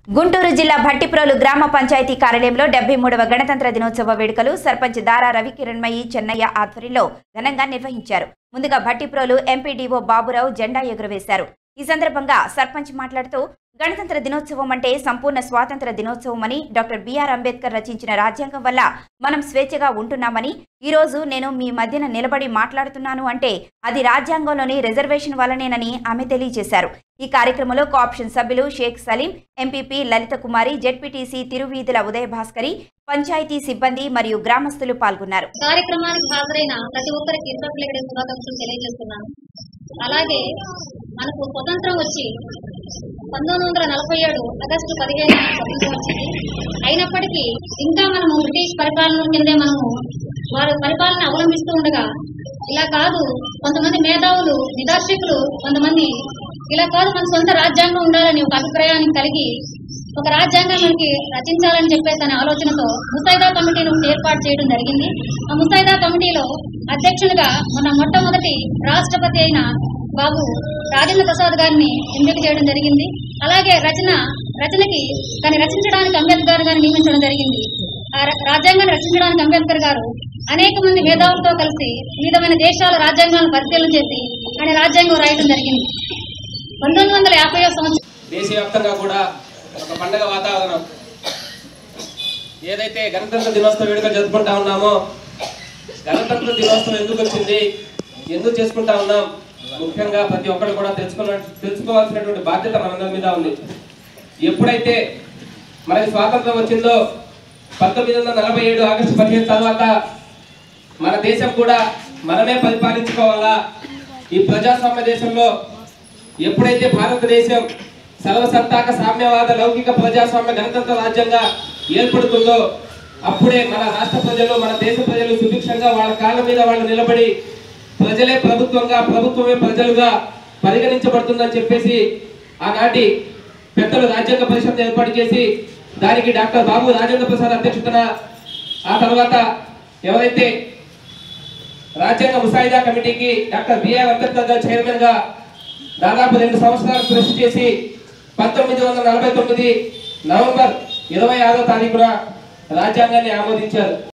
గుంటూరు జిల్లా భట్టిప్రోలు గ్రామ పంచాయతీ కార్యాలయంలో డెబ్బై మూడవ గణతంత్ర దినోత్సవ వేడుకలు సర్పంచ్ దారా రవికిరణ్మయి చెన్నయ్య ఆధ్వర్యంలో ఘనంగా నిర్వహించారు ముందుగా భట్టిప్రోలు ఎంపీడీఓ బాబురావు జెండా ఎగురవేశారు ఈ సందర్భంగా సర్పంచ్ మాట్లాడుతూ గణతంత్ర దినోత్సవం అంటే సంపూర్ణ స్వాతంత్ర దినోత్సవం అని డాక్టర్ బిఆర్ అంబేద్కర్ రచించిన రాజ్యాంగం వల్ల మనం స్వేచ్ఛగా ఉంటున్నామని ఈ రోజు నేను మీ మధ్యన నిలబడి మాట్లాడుతున్నాను అంటే అది రాజ్యాంగంలోని రిజర్వేషన్ వల్లనేనని ఆమె తెలియజేశారు ఈ కార్యక్రమంలో కోఆప్షన్ సభ్యులు షేక్ సలీం ఎంపీపీ లలిత కుమారి జెడ్పీటీసీ తిరువీధుల ఉదయ భాస్కరి పంచాయతీ సిబ్బంది మరియు గ్రామస్తులు పాల్గొన్నారు కార్యక్రమానికి హాజరైన ప్రతి ఒక్కరికి ఇంటర్ప్లేగడే శుభాకాంక్షలు తెలియజేస్తున్నాను అలాగే మనకు స్వతంత్రం వచ్చి పంతొమ్మిది వందల నలభై ఏడు ఆగస్టు పదిహేను స్వతంత్రం వచ్చింది అయినప్పటికీ ఇంకా మనము బ్రిటిష్ పరిపాలన కిందే మనము వారి పరిపాలన అవలంబిస్తూ ఉండగా ఇలా కాదు కొంతమంది మేధావులు నిదర్శకులు కొంతమంది ఇలా కాదు మన సొంత రాజ్యాంగం ఉండాలని ఒక అభిప్రాయాన్ని కలిగి ఒక రాజ్యాంగం మనకి రచించాలని చెప్పేసి అనే ఆలోచనతో ముసాయిదా కమిటీని ఒకటి ఏర్పాటు చేయడం జరిగింది ఆ ముసాయిదా కమిటీలో అధ్యక్షులుగా మన మొట్టమొదటి రాష్ట్రపతి అయిన బాబు రాజేంద్ర ప్రసాద్ గారిని ఎంపిక చేయడం జరిగింది అలాగే రచన రచనకి దాన్ని రచించడానికి అంబేద్కర్ గారిని నియమించడం జరిగింది ఆ ర- రాజ్యాంగాన్ని రచించడానికి అంబేద్కర్ గారు అనేక మంది మేధావులతో కలిసి వివిధమైన దేశాల రాజ్యాంగాలను పరిశీలన చేసి ఆయన రాజ్యాంగం రాయడం జరిగింది పంతొమ్మిది వందల యాభై సంవత్సరం దేశవ్యాప్తంగా కూడా ఒక పండగ వాతావరణం ఏదైతే గణతంత్ర దినోత్సవ వేడుక జరుపుకుంటా ఉన్నామో గణతంత్ర దినోత్సవం ఎందుకు వచ్చింది ఎందుకు చేసుకుంటా ఉన్నాం ముఖ్యంగా ప్రతి ఒక్కరు కూడా తెలుసుకున్న తెలుసుకోవాల్సినటువంటి బాధ్యత మనందరి మీద ఉంది ఎప్పుడైతే మనకి స్వాతంత్రం వచ్చిందో పంతొమ్మిది వందల నలభై ఏడు ఆగస్టు పదిహేను తర్వాత మన దేశం కూడా మనమే పరిపాలించుకోవాలా ఈ ప్రజాస్వామ్య దేశంలో ఎప్పుడైతే భారతదేశం సర్వసత్తాక సామ్యవాద లౌకిక ప్రజాస్వామ్య గణతంత్ర రాజ్యంగా ఏర్పడుతుందో అప్పుడే మన రాష్ట్ర ప్రజలు మన దేశ ప్రజలు సుభిక్షంగా వాళ్ళ కాళ్ళ మీద వాళ్ళు నిలబడి ప్రజలే ప్రభుత్వంగా ప్రభుత్వమే ప్రజలుగా పరిగణించబడుతుందని చెప్పేసి ఆనాటి పెద్దలు రాజ్యాంగ పరిషత్ ఏర్పాటు చేసి దానికి డాక్టర్ బాబు రాజేంద్ర ప్రసాద్ అధ్యక్షతన ఆ తర్వాత ఎవరైతే రాజ్యాంగ ముసాయిదా కమిటీకి డాక్టర్ బిఆర్ అంబేద్కర్ గారు చైర్మన్ గా దాదాపు రెండు సంవత్సరాలు కృషి చేసి పంతొమ్మిది వందల నలభై తొమ్మిది నవంబర్ ఇరవై ఆరో తారీఖున రాజ్యాంగాన్ని ఆమోదించారు